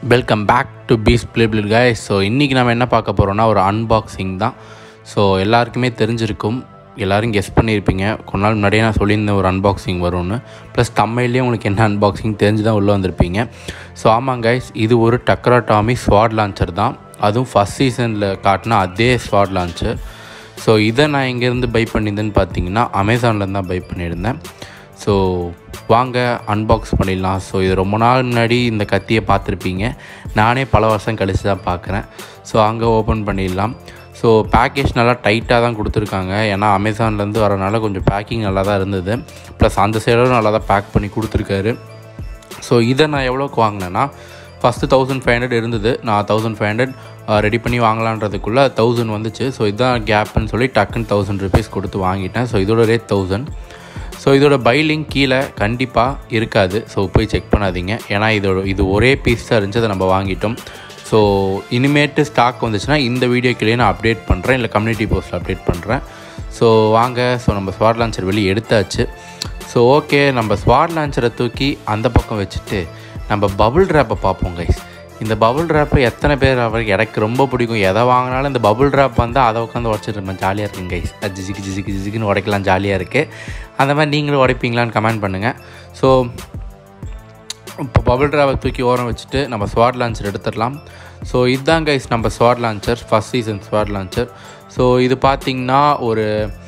welcome back to peace play blood guys so இன்றைக்கி நம்ம என்ன பார்க்க போகிறோம்னா ஒரு அன்பாக்சிங் தான் ஸோ எல்லாருக்குமே தெரிஞ்சிருக்கும் எல்லோரும் கெஸ் பண்ணியிருப்பீங்க கொஞ்ச நாள் முன்னாடியே நான் சொல்லியிருந்தேன் ஒரு அன்பாக்சிங் வரும்னு ப்ளஸ் தமிழ்லேயே உங்களுக்கு என்ன அன்பாக்சிங் தெரிஞ்சு தான் உள்ளே வந்திருப்பீங்க ஸோ ஆமாம் கைஸ் இது ஒரு டக்ராடாமி ஸ்வாட் லான்ச்சர் தான் அதுவும் ஃபஸ்ட் சீசனில் காட்டின அதே ஸ்வாட் லான்ச்சர் ஸோ இதை நான் எங்கேருந்து பை பண்ணியிருந்தேன்னு பார்த்தீங்கன்னா அமேசான்லேருந்து தான் பை பண்ணியிருந்தேன் ஸோ வாங்க அன்பாக்ஸ் பண்ணிடலாம் ஸோ இது ரொம்ப நாள் முன்னாடி இந்த கத்தியை பார்த்துருப்பீங்க நானே பல வருஷம் கழித்து தான் பார்க்குறேன் ஸோ அங்கே ஓப்பன் பண்ணிடலாம் ஸோ பேக்கேஜ் நல்லா டைட்டாக தான் கொடுத்துருக்காங்க ஏன்னா அமேசான்லேருந்து வரனால கொஞ்சம் பேக்கிங் நல்லா தான் இருந்தது ப்ளஸ் அந்த சைடும் நல்லா தான் பேக் பண்ணி கொடுத்துருக்காரு ஸோ இதை நான் எவ்வளோக்கு வாங்கினேன்னா ஃபஸ்ட்டு தௌசண்ட் ஃபைவ் ஹண்ட்ரட் இருந்தது நான் தௌசண்ட் ஃபைவ் ஹண்ட்ரட் ரெடி பண்ணி வாங்கலான்றதுக்குள்ளே தௌசண்ட் வந்துச்சு ஸோ இதுதான் கேப்னு சொல்லி டக்குன்னு தௌசண்ட் ருபீஸ் கொடுத்து வாங்கிட்டேன் ஸோ இதோட ரேட் தௌசண்ட் ஸோ இதோட பை லிங்க் கீழே கண்டிப்பாக இருக்காது ஸோ போய் செக் பண்ணாதீங்க ஏன்னா இதோட இது ஒரே பீஸ் தான் இருந்துச்சு அதை நம்ம வாங்கிட்டோம் ஸோ இனிமேட்டு ஸ்டாக் வந்துச்சுன்னா இந்த வீடியோ கீழே நான் அப்டேட் பண்ணுறேன் இல்லை கம்யூனிட்டி போஸ்ட்டில் அப்டேட் பண்ணுறேன் ஸோ வாங்க ஸோ நம்ம ஸ்வாட் லான்ச்சர் வெளியே எடுத்தாச்சு ஸோ ஓகே நம்ம ஸ்வாட் லான்ச்சரை தூக்கி அந்த பக்கம் வச்சுட்டு நம்ம பபுள் ட்ராப்பை பார்ப்போம் கைஸ் இந்த பபுள் ட்ராப்பை எத்தனை பேர் அவருக்கு எனக்கு ரொம்ப பிடிக்கும் எதை வாங்கினாலும் இந்த பபுள் ட்ராப் வந்து அதை உட்காந்து உடச்சிட்டு இருப்பேன் ஜாலியாக இருக்குங்க கைஸ் அது ஜிசிக்கு ஜிசிக்கு ஜிசிக்குன்னு உடைக்கலாம் ஜாலியாக இருக்குது அந்த மாதிரி நீங்களும் உடைப்பீங்களான்னு கமெண்ட் பண்ணுங்கள் ஸோ இப்போ பபுள் ட்ராவை தூக்கி ஓரம் வச்சுட்டு நம்ம ஸ்வாட் லான்ச்சர் எடுத்துடலாம் ஸோ இதுதான் கைஸ் நம்ம swat launcher first season swat launcher so இது பார்த்திங்கன்னா ஒரு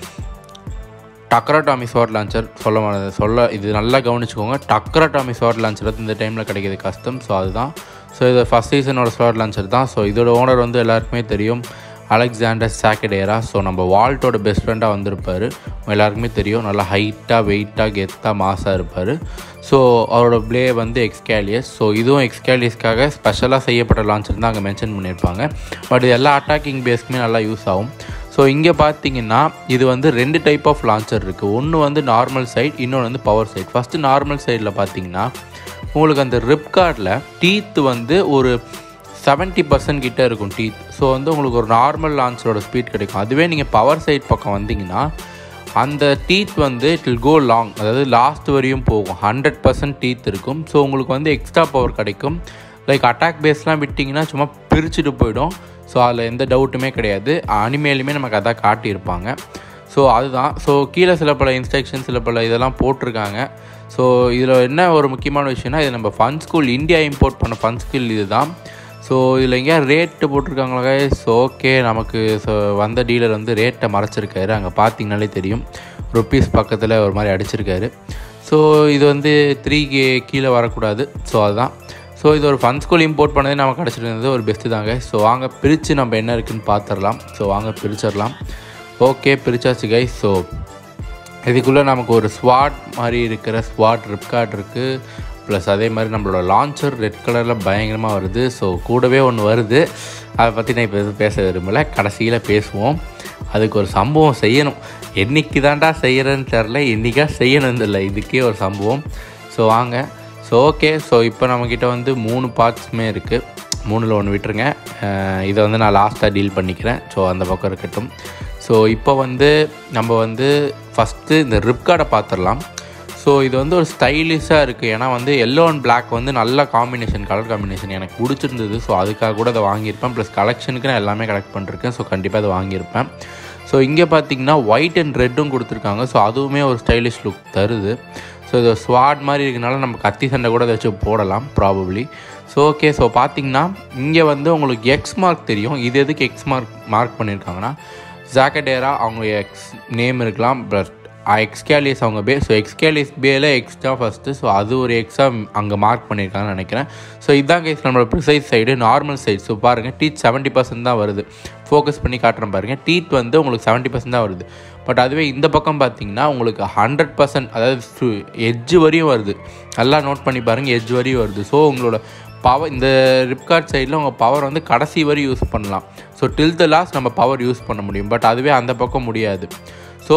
டக்ராடாமி ஸ்வாட் லான்ச்சர் சொல்ல மாட்டேன் சொல்ல இது நல்லா கவனிச்சுக்கோங்க டக்ராடாமி ஸ்வாட் லான்ச்சர் வந்து இந்த டைமில் கிடைக்கிது கஷ்டம் ஸோ அதுதான் ஸோ இது ஃபஸ்ட் சீசனோட ஸ்வாட் லான்ச்சர் தான் ஸோ இதோட ஓனர் வந்து எல்லாருக்குமே தெரியும் அலெக்சாண்டர் சாக்கடேரா ஸோ நம்ம வால்ட்டோட பெஸ்ட் ஃப்ரெண்டாக வந்திருப்பார் எல்லாருக்குமே தெரியும் நல்லா ஹைட்டாக வெயிட்டாக கெத்தாக மாசாக இருப்பார் ஸோ அவரோட ப்ளே வந்து எக்ஸ்கேலியஸ் ஸோ இதுவும் எக்ஸ்கேலியஸ்க்காக ஸ்பெஷலாக செய்யப்பட்ட லான்ச்சர் தான் அங்கே மென்ஷன் பண்ணியிருப்பாங்க பட் இது எல்லா அட்டாக்கிங் பேஸ்க்குமே நல்லா யூஸ் ஆகும் ஸோ இங்கே பார்த்தீங்கன்னா இது வந்து ரெண்டு டைப் ஆஃப் லான்ச்சர் இருக்குது ஒன்று வந்து நார்மல் சைட் இன்னொன்று வந்து பவர் சைட் ஃபஸ்ட்டு நார்மல் சைடில் பார்த்தீங்கன்னா உங்களுக்கு அந்த ரிப்கார்டில் டீத் வந்து ஒரு செவன்ட்டி பர்சன்ட் கிட்டே இருக்கும் டீத் ஸோ வந்து உங்களுக்கு ஒரு நார்மல் லான்ச்சரோட ஸ்பீட் கிடைக்கும் அதுவே நீங்கள் பவர் சைட் பக்கம் வந்தீங்கன்னா அந்த டீத் வந்து இட் வில் கோ லாங் அதாவது லாஸ்ட் வரையும் போகும் ஹண்ட்ரட் பர்சன்ட் டீத் இருக்கும் ஸோ உங்களுக்கு வந்து எக்ஸ்ட்ரா பவர் கிடைக்கும் லைக் அட்டாக் பேஸ்லாம் விட்டிங்கன்னா சும்மா பிரிச்சுட்டு போயிடும் ஸோ அதில் எந்த டவுட்டுமே கிடையாது அனிமேலுமே நமக்கு அதான் காட்டியிருப்பாங்க ஸோ அதுதான் ஸோ கீழே சில பல இன்ஸ்ட்ரக்ஷன் சில பல இதெல்லாம் போட்டிருக்காங்க ஸோ இதில் என்ன ஒரு முக்கியமான விஷயம்னா இது நம்ம ஃபன் ஸ்கூல் இந்தியா இம்போர்ட் பண்ண ஃபன் ஸ்கூல் இது தான் ஸோ இதில் எங்கேயா ரேட்டு போட்டிருக்காங்களா ஸோ ஓகே நமக்கு ஸோ வந்த டீலர் வந்து ரேட்டை மறைச்சிருக்காரு அங்கே பார்த்தீங்கனாலே தெரியும் ருப்பீஸ் பக்கத்தில் ஒரு மாதிரி அடிச்சிருக்காரு ஸோ இது வந்து த்ரீ கே கீழே வரக்கூடாது ஸோ அதுதான் ஸோ இது ஒரு ஃபன் ஸ்கூல் இம்போர்ட் பண்ணதே நமக்கு கிடச்சிட்டு இருந்தது ஒரு பெஸ்ட்டு தாங்க ஸோ வாங்க பிரித்து நம்ம என்ன இருக்குதுன்னு பார்த்துடலாம் ஸோ வாங்க பிரிச்சிடலாம் ஓகே பிரிச்சாச்சு கை ஸோ இதுக்குள்ளே நமக்கு ஒரு ஸ்வாட் மாதிரி இருக்கிற ஸ்வாட் ரிப்கார்ட் இருக்குது ப்ளஸ் அதே மாதிரி நம்மளோட லான்ச்சர் ரெட் கலரில் பயங்கரமாக வருது ஸோ கூடவே ஒன்று வருது அதை பற்றி நான் இப்போ எதுவும் பேச விரும்பலை கடைசியில் பேசுவோம் அதுக்கு ஒரு சம்பவம் செய்யணும் என்றைக்கு தாண்டா செய்கிறேன்னு தெரில என்றைக்கா செய்யணும் இல்லை இதுக்கே ஒரு சம்பவம் ஸோ வாங்க ஸோ ஓகே ஸோ இப்போ நம்மக்கிட்ட வந்து மூணு பார்ட்ஸுமே இருக்குது மூணில் ஒன்று விட்டுருங்க இதை வந்து நான் லாஸ்ட்டாக டீல் பண்ணிக்கிறேன் ஸோ அந்த பக்கம் இருக்கட்டும் ஸோ இப்போ வந்து நம்ம வந்து ஃபஸ்ட்டு இந்த ரிப்கார்டை பார்த்துடலாம் ஸோ இது வந்து ஒரு ஸ்டைலிஷாக இருக்குது ஏன்னா வந்து எல்லோ அண்ட் பிளாக் வந்து நல்ல காம்பினேஷன் கலர் காம்பினேஷன் எனக்கு பிடிச்சிருந்தது ஸோ அதுக்காக கூட அதை வாங்கியிருப்பேன் ப்ளஸ் கலெக்ஷனுக்கு நான் எல்லாமே கலெக்ட் பண்ணிருக்கேன் ஸோ கண்டிப்பாக அதை வாங்கியிருப்பேன் ஸோ இங்கே பார்த்தீங்கன்னா ஒயிட் அண்ட் ரெட்டும் கொடுத்துருக்காங்க ஸோ அதுவுமே ஒரு ஸ்டைலிஷ் லுக் தருது ஸோ இது ஸ்வாட் மாதிரி இருக்கனால நம்ம கத்தி சண்டை கூட வச்சு போடலாம் ப்ராபப்ளி ஸோ ஓகே ஸோ பார்த்தீங்கன்னா இங்கே வந்து உங்களுக்கு எக்ஸ் மார்க் தெரியும் இது எதுக்கு எக்ஸ் மார்க் மார்க் பண்ணியிருக்காங்கன்னா ஜாக்கடேரா அவங்க எக்ஸ் நேம் இருக்கலாம் பட் எக்ஸ்கேலியஸ் அவங்க பே ஸோ எக்ஸ்கேலியஸ் பேல எக்ஸ்ட்ரா ஃபஸ்ட்டு ஸோ அது ஒரு எக்ஸ்ட்ரா அங்கே மார்க் பண்ணியிருக்காங்கன்னு நினைக்கிறேன் ஸோ இதான் கேஸ் நம்மளோட precise side normal side so பாருங்கள் டீத் செவன்ட்டி பர்சன்ட் தான் வருது ஃபோக்கஸ் பண்ணி காட்டுறேன் பாருங்கள் டீத் வந்து உங்களுக்கு செவன்ட்டி பர்சன்ட் தான் வருது பட் அதுவே இந்த பக்கம் பார்த்தீங்கன்னா உங்களுக்கு ஹண்ட்ரட் பர்சன்ட் அதாவது எட்ஜ் வரையும் வருது நல்லா நோட் பண்ணி பாருங்கள் எட்ஜ் வரையும் வருது ஸோ உங்களோட பவர் இந்த ரிப்கார்ட் சைடில் உங்கள் பவர் வந்து கடைசி வரை யூஸ் பண்ணலாம் ஸோ டில் த லாஸ்ட் நம்ம பவர் யூஸ் பண்ண முடியும் பட் அதுவே அந்த பக்கம் முடியாது ஸோ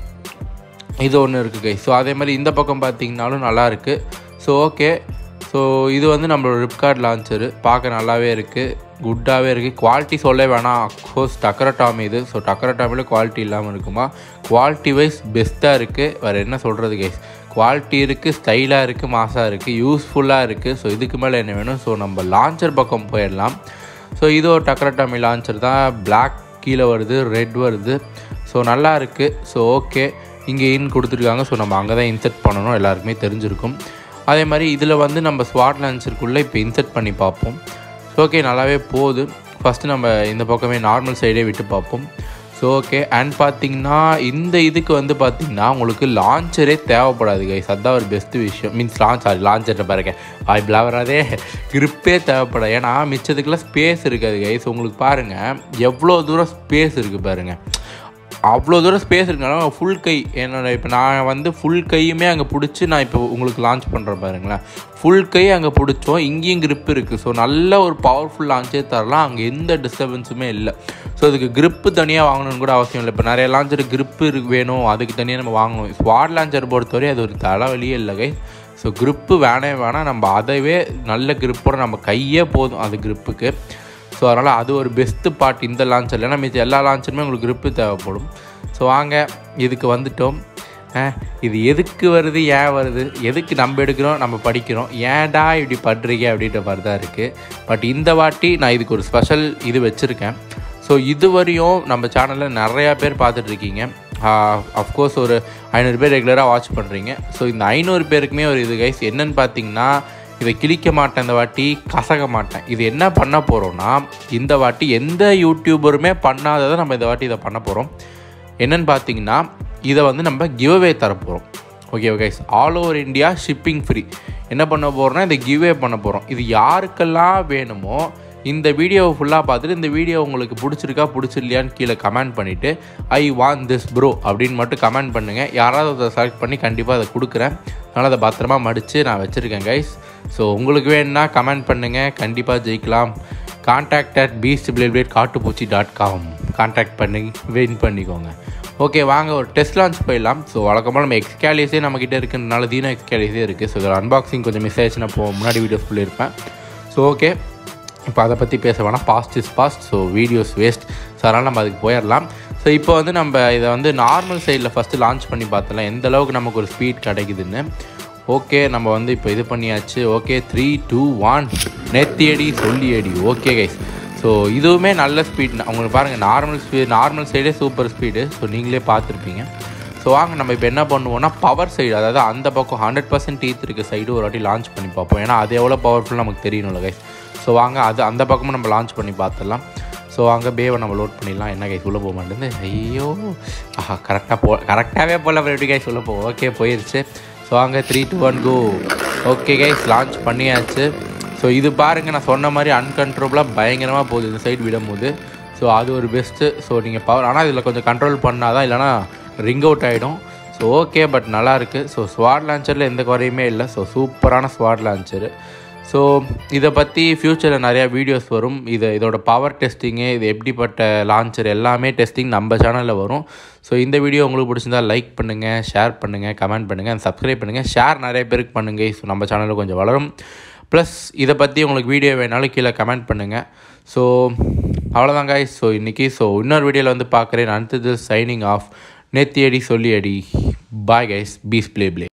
இது ஒன்று இருக்குது கை ஸோ அதே மாதிரி இந்த பக்கம் பார்த்தீங்கனாலும் நல்லா இருக்குது ஸோ ஓகே ஸோ இது வந்து நம்மளோட ரிப்கார்ட் லான்ச்சரு பார்க்க நல்லாவே இருக்குது குட்டாகவே இருக்குது குவாலிட்டி சொல்ல வேணாம் அஃப்கோர்ஸ் டக்கரட்டாமி இது ஸோ டக்கரட்டாமியில் குவாலிட்டி இல்லாமல் இருக்குமா குவாலிட்டி வைஸ் பெஸ்ட்டாக இருக்குது வேறு என்ன சொல்கிறது கைஸ் குவாலிட்டி இருக்குது ஸ்டைலாக இருக்குது மாசாக இருக்குது யூஸ்ஃபுல்லாக இருக்குது ஸோ இதுக்கு மேலே என்ன வேணும் ஸோ நம்ம லான்ச்சர் பக்கம் போயிடலாம் ஸோ இது ஒரு டக்கரட்டாமி லான்ச்சர் தான் Black கீழே வருது ரெட் வருது ஸோ நல்லா இருக்குது ஸோ ஓகே இங்கே இன் கொடுத்துருக்காங்க ஸோ நம்ம அங்கே தான் இன்செர்ட் பண்ணணும் எல்லாருக்குமே தெரிஞ்சிருக்கும் அதே மாதிரி இதில் வந்து நம்ம ஸ்வாட் லான்ச்சருக்குள்ளே இப்போ இன்செர்ட் பண்ணி பார்ப்போம் ஸோ ஓகே நல்லாவே போகுது ஃபஸ்ட்டு நம்ம இந்த பக்கமே நார்மல் சைடே விட்டு பார்ப்போம் ஸோ ஓகே அண்ட் பார்த்தீங்கன்னா இந்த இதுக்கு வந்து பார்த்தீங்கன்னா உங்களுக்கு லான்ச்சரே தேவைப்படாது கைஸ் அதான் ஒரு பெஸ்ட் விஷயம் மீன்ஸ் லான்ச் சாரி லான்ச்சர்ட்ட பாருங்க வாய்ப்பில் வராதே கிரிப்பே தேவைப்படாது ஏன்னா மிச்சத்துக்குலாம் ஸ்பேஸ் இருக்காது கைஸ் உங்களுக்கு பாருங்கள் எவ்வளோ தூரம் ஸ்பேஸ் இருக்குது பாருங்கள் அவ்வளோ தூரம் ஸ்பேஸ் இருக்கனால ஃபுல் கை என்னோட இப்போ நான் வந்து ஃபுல் கையுமே அங்கே பிடிச்சி நான் இப்போ உங்களுக்கு லான்ச் பண்ணுறேன் பாருங்களேன் ஃபுல் கை அங்கே பிடிச்சோம் இங்கேயும் grip இருக்குது ஸோ நல்ல ஒரு பவர்ஃபுல் லான்ச்சே தரலாம் அங்கே எந்த டிஸ்டர்பன்ஸுமே இல்லை ஸோ அதுக்கு grip தனியாக வாங்கணும்னு கூட அவசியம் இல்லை இப்போ நிறைய லான்ச்சர் grip இருக்கு வேணும் அதுக்கு தனியாக நம்ம வாங்கணும் ஸ்வாட் லான்ச்சர் பொறுத்தவரை அது ஒரு தலைவலியே இல்லை கை ஸோ grip வேணே வேணாம் நம்ம அதவே நல்ல gripஓட நம்ம கையே போதும் அது gripக்கு ஸோ அதனால் அது ஒரு பெஸ்ட்டு பார்ட் இந்த லான்ச்சர் ஏன்னா மிச்ச எல்லா லான்ச்சருமே உங்களுக்கு grip தேவைப்படும் ஸோ வாங்க இதுக்கு வந்துட்டோம் அஹ், இது எதுக்கு வருது ஏன் வருது எதுக்கு நம்ம எடுக்கிறோம் நம்ம படிக்கிறோம் ஏன்டா இப்படி பண்ணுறீங்க அப்படின்ற மாதிரி தான் இருக்குது பட் இந்த வாட்டி நான் இதுக்கு ஒரு ஸ்பெஷல் இது வச்சுருக்கேன் ஸோ இதுவரையும் நம்ம சேனலில் நிறையா பேர் பார்த்துட்ருக்கீங்க அஃப்கோர்ஸ் ஒரு ஐநூறு பேர் ரெகுலராக வாட்ச் பண்ணுறீங்க ஸோ இந்த ஐநூறு பேருக்குமே ஒரு இது கைஸ் என்னன்னு பார்த்தீங்கன்னா இதை கிழிக்க மாட்டேன் இந்த வாட்டி கசக மாட்டேன் இது என்ன பண்ண போகிறோம்னா இந்த வாட்டி எந்த யூடியூபருமே பண்ணாததை நம்ம இந்த வாட்டி இதை பண்ண போகிறோம் என்னன்னு பார்த்தீங்கன்னா இதை வந்து நம்ம கிவ்அவே தர போகிறோம் okay guys all over India shipping free என்ன பண்ண போகிறோம்னா இந்த கிவ்வே பண்ண போகிறோம் இது யாருக்கெல்லாம் வேணுமோ இந்த வீடியோவை ஃபுல்லாக பார்த்துட்டு இந்த வீடியோ உங்களுக்கு பிடிச்சிருக்கா பிடிச்சிருலையான்னு கீழே கமெண்ட் பண்ணிவிட்டு ஐ வாண்ட் திஸ் ப்ரோ அப்படின்னு மட்டும் கமெண்ட் பண்ணுங்கள் யாராவது அதை செலக்ட் பண்ணி கண்டிப்பாக அதை கொடுக்குறேன் அதனால் அதை பத்திரமா மடித்து நான் வச்சுருக்கேன் கைஸ் ஸோ உங்களுக்கு வேணும்னா கமெண்ட் பண்ணுங்கள் கண்டிப்பாக ஜெயிக்கலாம் contact at beast blade blade காட்டுப்பூச்சி டாட் காம் கான்டாக்ட் பண்ணி வின் பண்ணிக்கோங்க ஓகே வாங்க ஒரு டெஸ்ட் லான்ச் போயிடலாம் ஸோ வழக்கமாக நம்ம எக்ஸ்கேலிஸே நம்மக்கிட்ட இருக்குன்றனால தீனா எக்ஸ்கேலிஸே இருக்குது ஸோ இதில் அன்பாக்சிங் கொஞ்சம் மிஸ் ஆயிடுச்சுன்னா போ முன்னாடி வீடியோஸ் சொல்லியிருப்பேன் ஸோ ஓகே இப்போ அதை பற்றி பேச வேணாம் past is past so videos waste so அதனால் நம்ம அதுக்கு போயிடலாம் ஸோ இப்போ வந்து நம்ம இதை வந்து நார்மல் சைடில் ஃபஸ்ட்டு லான்ச் பண்ணி பார்த்தலாம் எந்த அளவுக்கு நமக்கு ஒரு ஸ்பீட் கிடைக்குதுன்னு ஓகே நம்ம வந்து இப்போ இது பண்ணியாச்சு ஓகே த்ரீ டூ ஒன் நெத்தியடி சொல்லியடி ஓகே கைஸ் ஸோ இதுவுமே நல்ல ஸ்பீட் உங்களுக்கு பாருங்கள் நார்மல் ஸ்பீட் நார்மல் சைடே சூப்பர் ஸ்பீடு ஸோ நீங்களே பார்த்துருப்பீங்க ஸோ வாங்க நம்ம இப்போ என்ன பண்ணுவோம்னா பவர் சைடு அதாவது அந்த பக்கம் ஹண்ட்ரட் பர்சன்ட் டீத் இருக்க சைடு ஒரு வாட்டி லான்ச் பண்ணி பார்ப்போம் ஏன்னா அது எவ்வளோ பவர்ஃபுல் நமக்கு தெரியணும்ல கைஸ் ஸோ வாங்க அது அந்த பக்கமும் நம்ம லான்ச் பண்ணி பார்த்துடலாம் ஸோ அங்கே பேவை நம்ம லோட் பண்ணிடலாம் என்ன கைஸ் உள்ளே போக மாட்டேங்குது ஐயோ ஆஹா கரெக்டாக போ கரெக்டாகவே போகல அப்புறம் எப்படி கைஸ் உள்ளே போ ஓகே போயிருச்சு ஸோ அங்கே three two one go okay guys launch பண்ணியாச்சு ஸோ இது பாருங்கள் நான் சொன்ன மாதிரி அன்கண்ட்ரோலாக பயங்கரமாக போகுது இந்த சைடு விடும்போது ஸோ அது ஒரு பெஸ்ட்டு ஸோ நீங்கள் பவர் ஆனால் இதில் கொஞ்சம் கண்ட்ரோல் பண்ணால் தான் இல்லைனா ரிங் அவுட் ஆகிடும் ஸோ ஓகே பட் நல்லா இருக்குது ஸோ ஸ்வாட் லான்ச்சரில் எந்த குறையுமே இல்லை ஸோ சூப்பரான ஸ்வாட் லான்ச்சரு ஸோ இதை பற்றி ஃப்யூச்சரில் நிறையா வீடியோஸ் வரும் இது இதோட பவர் டெஸ்டிங்கு இது எப்படிப்பட்ட லான்ச்சர் எல்லாமே டெஸ்டிங் நம்ம சேனலில் வரும் ஸோ இந்த வீடியோ உங்களுக்கு பிடிச்சிருந்தா லைக் பண்ணுங்கள் ஷேர் பண்ணுங்கள் கமெண்ட் பண்ணுங்கள் அண்ட் சப்ஸ்கிரைப் பண்ணுங்கள் ஷேர் நிறைய பேருக்கு பண்ணுங்கள் ஸோ நம்ம சேனலில் கொஞ்சம் வளரும் ப்ளஸ் இதை பற்றி உங்களுக்கு வீடியோ வேணாலும் கீழே கமெண்ட் பண்ணுங்கள் ஸோ அவ்வளோதான் guys ஸோ இன்றைக்கி ஸோ இன்னொரு வீடியோவில் வந்து பார்க்குறேன் அடுத்தது சைனிங் ஆஃப் நேத்தியடி சொல்லியடி bye guys peace play play